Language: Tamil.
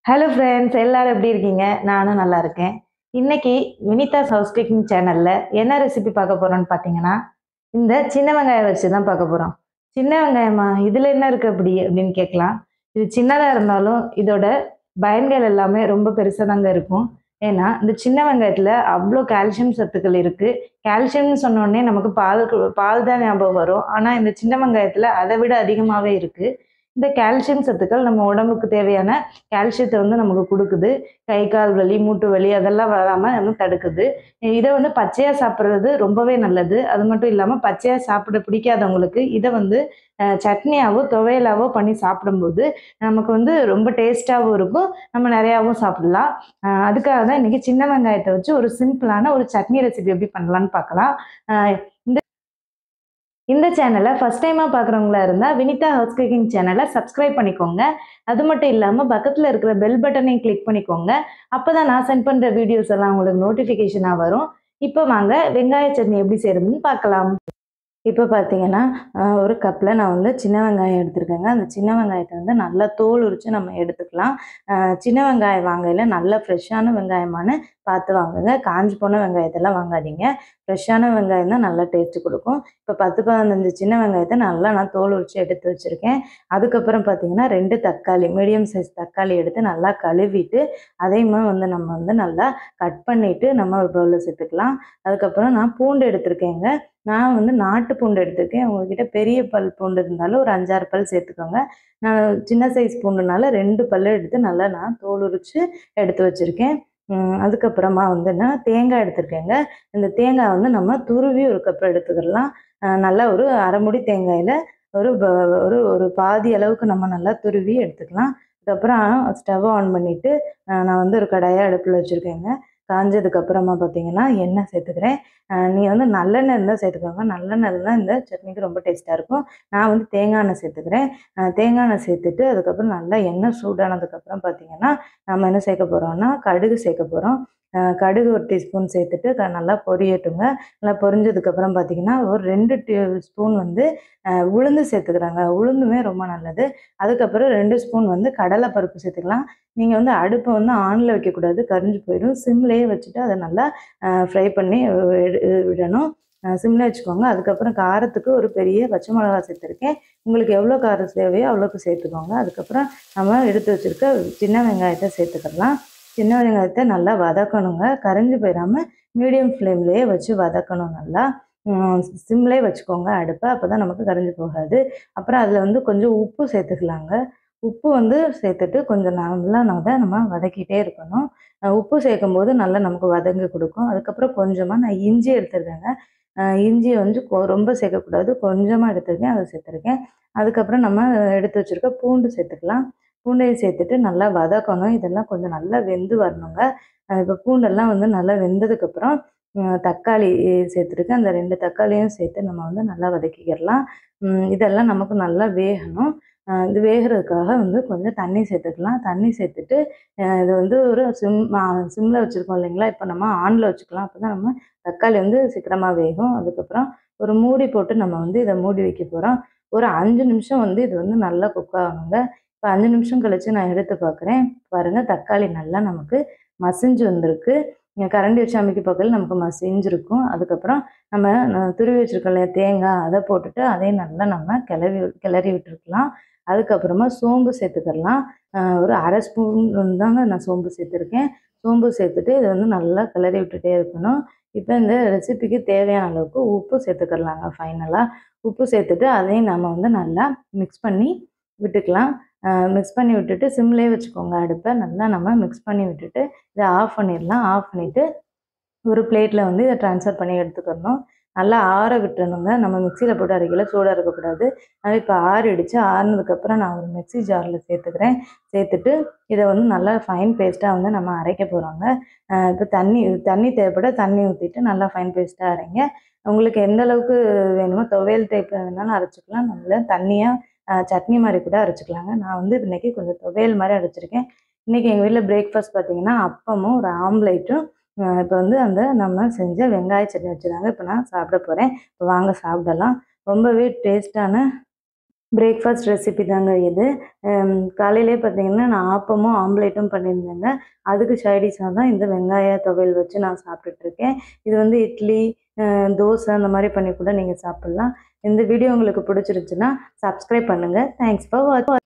ஹலோ ஃப்ரெண்ட்ஸ் எல்லாரும் எப்படி இருக்கீங்க நானும் நல்லா இருக்கேன் இன்னைக்கு வினிதாஸ் ஹவுஸ் குக்கிங் சேனல்ல என்ன ரெசிபி பார்க்க போறோம்னு பார்த்தீங்கன்னா இந்த சின்ன வெங்காயம் வச்சு தான் பார்க்க போறோம் சின்ன வெங்காயமா இதுல என்ன இருக்கு அப்படி அப்படின்னு கேட்கலாம் இது சின்னதாக இருந்தாலும் இதோட பயன்கள் எல்லாமே ரொம்ப பெருசாக தாங்க இருக்கும் ஏன்னா இந்த சின்ன வெங்காயத்தில் அவ்வளோ கால்சியம் சத்துக்கள் இருக்கு கால்சியம்னு சொன்ன உடனே நமக்கு பால் கு- பால் தான் ஞாபகம் வரும் ஆனால் இந்த சின்ன வெங்காயத்தில் அதை விட அதிகமாகவே இருக்கு இந்த கால்சியம் சத்துக்கள் நம்ம உடம்புக்கு தேவையான கால்சியத்தை வந்து நமக்கு கொடுக்குது கை கால் வலி மூட்டு வலி அதெல்லாம் வராமல் வந்து தடுக்குது இதை வந்து பச்சையாக சாப்பிட்றது ரொம்பவே நல்லது அது மட்டும் இல்லாமல் பச்சையாக சாப்பிட பிடிக்காதவங்களுக்கு இதை வந்து அஹ், சட்னியாவோ துவையலாவோ பண்ணி சாப்பிடும்போது நமக்கு வந்து ரொம்ப டேஸ்ட்டாகவும் இருக்கும் நம்ம நிறையாவும் சாப்பிடலாம் அஹ், அதுக்காக தான் இன்னைக்கு சின்ன வெங்காயத்தை வச்சு ஒரு சிம்பிளான ஒரு சட்னி ரெசிபி எப்படி பண்ணலான்னு பார்க்கலாம் அஹ், இந்த இந்த சேனலை ஃபஸ்ட் டைமாக பார்க்குறவங்களா இருந்தால் வினிதா ஹவுஸ் குக்கிங் சேனலை சப்ஸ்கிரைப் பண்ணிக்கோங்க அது மட்டும் இல்லாமல் பக்கத்தில் இருக்கிற பெல் பட்டனையும் கிளிக் பண்ணிக்கோங்க அப்போ தான் நான் சென்ட் பண்ணுற வீடியோஸ் எல்லாம் உங்களுக்கு நோட்டிஃபிகேஷனாக வரும் இப்போ வாங்க வெங்காய சட்னி எப்படி செய்யறதுன்னு பார்க்கலாம் இப்போ பார்த்தீங்கன்னா ஆஹ், ஒரு கப்பில் நான் வந்து சின்ன வெங்காயம் எடுத்திருக்கேங்க அந்த சின்ன வெங்காயத்தை வந்து நல்லா தோல் உரித்து நம்ம எடுத்துக்கலாம் ஆஹ், சின்ன வெங்காயம் வாங்கையில் நல்ல ஃப்ரெஷ்ஷான வெங்காயமான பார்த்து வாங்குங்க காஞ்சி போன வெங்காயத்தெல்லாம் வாங்காதீங்க ஃப்ரெஷ்ஷான வெங்காயம் தான் நல்லா டேஸ்ட்டு கொடுக்கும் இப்போ பத்து பதினஞ்சு சின்ன வெங்காயத்தை நல்லா நான் தோல் உரித்து எடுத்து வச்சுருக்கேன் அதுக்கப்புறம் பார்த்தீங்கன்னா ரெண்டு தக்காளி மீடியம் சைஸ் தக்காளி எடுத்து நல்லா கழுவிட்டு அதையுமே வந்து நம்ம வந்து நல்லா கட் பண்ணிவிட்டு நம்ம ஒரு பவுலில் சேர்த்துக்கலாம் அதுக்கப்புறம் நான் பூண்டு எடுத்திருக்கேங்க நான் வந்து நாட்டு பூண்டு எடுத்திருக்கேன் உங்ககிட்ட பெரிய பல் பூண்டு இருந்தாலும் ஒரு அஞ்சாறு பல் சேர்த்துக்கோங்க நான் சின்ன சைஸ் பூண்டுனால ரெண்டு பல் எடுத்து நல்லா நான் தோல் உரித்து எடுத்து வச்சுருக்கேன் உம், அதுக்கப்புறமா வந்து நான் தேங்காய் எடுத்திருக்கேங்க இந்த தேங்காய் வந்து நம்ம துருவி ஒரு கப் எடுத்துக்கிடலாம் அஹ் நல்லா ஒரு அரை முடி தேங்காயில் ஒரு ப- ஒரு ஒரு பாதி அளவுக்கு நம்ம நல்லா துருவி எடுத்துக்கலாம் அதுக்கப்புறம் ஸ்டவ் ஆன் பண்ணிவிட்டு நான் வந்து ஒரு கடாயை அடுப்பில் வச்சுருக்கேங்க காஞ்சதுக்கு அப்புறமா பார்த்தீங்கன்னா எண்ணெய் சேர்த்துக்கிறேன் நீங்கள் வந்து நல்லெண்ணெய் இருந்தால் சேர்த்துக்கோங்க நல்லெண்ணெய் இருந்தால் இந்த சட்னிக்கு ரொம்ப டேஸ்ட்டாக இருக்கும் நான் வந்து தேங்காய் எண்ணெய் சேர்த்துக்கிறேன் அஹ் தேங்காய் எண்ணெய் சேர்த்துட்டு அதுக்கப்புறம் நல்லா எண்ணெய் சூடானதுக்கப்புறம் பார்த்தீங்கன்னா நம்ம என்ன சேர்க்க போகிறோம்னா கடுகு சேர்க்க போகிறோம் கடுகு ஒரு டீஸ்பூன் சேர்த்துட்டு க- நல்லா பொரியட்டுங்க நல்லா பொரிஞ்சதுக்கப்புறம் பார்த்தீங்கன்னா ஒரு ரெண்டு டீ ஸ்பூன் வந்து அஹ், உளுந்து சேர்த்துக்கிறாங்க உளுந்துமே ரொம்ப நல்லது அதுக்கப்புறம் ரெண்டு ஸ்பூன் வந்து கடலை பருப்பு சேர்த்துக்கலாம் நீங்கள் வந்து அடுப்பை வந்து ஆனில் வைக்கக்கூடாது கரிஞ்சு போயிடும் சிம்லேயே வச்சுட்டு அதை நல்லா ஃப்ரை பண்ணி எடு- விடணும் சிம்மில் வச்சுக்கோங்க அதுக்கப்புறம் காரத்துக்கு ஒரு பெரிய பச்சை மிளகா சேர்த்துருக்கேன் உங்களுக்கு எவ்வளோ காரம் தேவையோ அவ்வளோக்கு சேர்த்துக்கோங்க அதுக்கப்புறம் நம்ம எடுத்து வச்சுருக்க சின்ன வெங்காயத்தை சேர்த்துக்கலாம் சின்ன வெங்காயத்தை நல்லா வதக்கணுங்க கரைஞ்சி போயிடாமல் மீடியம் ஃப்ளேம்லேயே வச்சு வதக்கணும் நல்லா சிம்லேயே வச்சுக்கோங்க அடுப்பை அப்போ தான் நமக்கு கரைஞ்சி போகாது அப்புறம் அதில் வந்து கொஞ்சம் உப்பு சேர்த்துக்கலாங்க உப்பு வந்து சேர்த்துட்டு கொஞ்சம் நல்லா நம்ம நம்ம வதக்கிட்டே இருக்கணும் அஹ் உப்பு சேர்க்கும் போது நல்லா நமக்கு வதங்கி கொடுக்கும் அதுக்கப்புறம் கொஞ்சமாக நான் இஞ்சி எடுத்துருக்கேங்க அஹ் இஞ்சி வந்து கொ- ரொம்ப சேர்க்கக்கூடாது கொஞ்சமாக எடுத்திருக்கேன் அதை சேர்த்துருக்கேன் அதுக்கப்புறம் நம்ம எடுத்து வச்சுருக்க பூண்டு சேர்த்துக்கலாம் பூண்டையும் சேர்த்துட்டு நல்லா வதக்கணும் இதெல்லாம் கொஞ்சம் நல்லா வெந்து வரணுங்க இப்போ பூண்டெல்லாம் வந்து நல்லா வெந்ததுக்கப்புறம் அஹ் தக்காளி சேர்த்துருக்கேன் அந்த ரெண்டு தக்காளியும் சேர்த்து நம்ம வந்து நல்லா வதக்கிக்கிடலாம் உம் இதெல்லாம் நமக்கு நல்லா வேகணும் அஹ் இது வேகிறதுக்காக வந்து கொஞ்சம் தண்ணி சேர்த்துக்கலாம் தண்ணி சேர்த்துட்டு அஹ் இது வந்து ஒரு சிம் சிம்மில் வச்சுருக்கோம் இல்லைங்களா இப்போ நம்ம ஆனில் வச்சுக்கலாம் அப்போ தான் நம்ம தக்காளி வந்து சீக்கிரமாக வேகும் அதுக்கப்புறம் ஒரு மூடி போட்டு நம்ம வந்து இதை மூடி வைக்க போகிறோம் ஒரு அஞ்சு நிமிஷம் வந்து இது வந்து நல்லா குக் ஆகணுங்க இப்போ அஞ்சு நிமிஷம் கழித்து நான் எடுத்து பார்க்குறேன் பாருங்கள் தக்காளி நல்லா நமக்கு மசிஞ்சு வந்திருக்கு நீங்கள் கரண்டி வச்சு அமைக்க பார்க்கல நமக்கு மசிஞ்சிருக்கும் அதுக்கப்புறம் நம்ம அஹ், துருவி வச்சுருக்கோம் இல்லையா தேங்காய் அதை போட்டுட்டு அதையும் நல்லா நம்ம கிளறி கிளறி விட்டுருக்கலாம் அதுக்கப்புறமா சோம்பு சேர்த்துக்கலாம் அஹ், ஒரு அரை ஸ்பூன் தாங்க நான் சோம்பு சேர்த்துருக்கேன் சோம்பு சேர்த்துட்டு இதை வந்து நல்லா கிளறி விட்டுட்டே இருக்கணும் இப்போ இந்த ரெசிபிக்கு தேவையான அளவுக்கு உப்பு சேர்த்துக்கலாங்க ஃபைனலாக உப்பு சேர்த்துட்டு அதையும் நம்ம வந்து நல்லா மிக்ஸ் பண்ணி விட்டுக்கலாம் மிக்ஸ் பண்ணி விட்டுட்டு சிம்லேயே வச்சுக்கோங்க அடுப்பை நல்லா நம்ம மிக்ஸ் பண்ணி விட்டுட்டு இதை ஆஃப் பண்ணிடலாம் ஆஃப் பண்ணிவிட்டு ஒரு பிளேட்டில் வந்து இதை ட்ரான்ஸ்ஃபர் பண்ணி எடுத்துக்கணும் நல்லா ஆற விட்டுறணுங்க நம்ம மிக்சியில் போட்டு அரைக்கல சூடாக இருக்கக்கூடாது அதனால் இப்போ ஆறிடுச்சு ஆறுனதுக்கப்புறம் நான் ஒரு மிக்ஸி ஜாரில் சேர்த்துக்கிறேன் சேர்த்துட்டு இதை வந்து நல்லா ஃபைன் பேஸ்ட்டாக வந்து நம்ம அரைக்க போகிறோங்க இப்போ தண்ணி தண்ணி தேவைப்பட தண்ணி ஊற்றிட்டு நல்லா ஃபைன் பேஸ்ட்டாக அரைங்க உங்களுக்கு எந்த அளவுக்கு வேணுமோ துவையல் டைப் வேணாலும் அரைச்சிக்கலாம் நம்மள தண்ணியாக சட்னி மாதிரி கூட அரைச்சிக்கலாங்க நான் வந்து இன்னைக்கு கொஞ்சம் துவையல் மாதிரி அரைச்சிருக்கேன் இன்றைக்கி எங்கள் வீட்டில் பிரேக்ஃபாஸ்ட் பார்த்தீங்கன்னா அப்பமும் ஒரு ஆம்லேட்டும் இப்போ வந்து அந்த நம்ம செஞ்ச வெங்காய சட்னி வச்சுருந்தாங்க இப்போ நான் சாப்பிட போகிறேன் இப்போ வாங்க சாப்பிடலாம் ரொம்பவே டேஸ்ட்டான பிரேக்ஃபாஸ்ட் ரெசிபி தாங்க இது ஹம், காலையிலே பார்த்தீங்கன்னா நான் ஆப்பமும் ஆம்லேட்டும் பண்ணியிருந்தேங்க அதுக்கு சைடிஷாக தான் இந்த வெங்காய துவையல் வச்சு நான் சாப்பிட்டுட்ருக்கேன் இது வந்து இட்லி அஹ், தோசை அந்த மாதிரி பண்ணி கூட நீங்கள் சாப்பிட்லாம் இந்த வீடியோ உங்களுக்கு பிடிச்சிருந்துச்சுன்னா சப்ஸ்கிரைப் பண்ணுங்கள் தேங்க்ஸ் ஃபார் வாட்ச்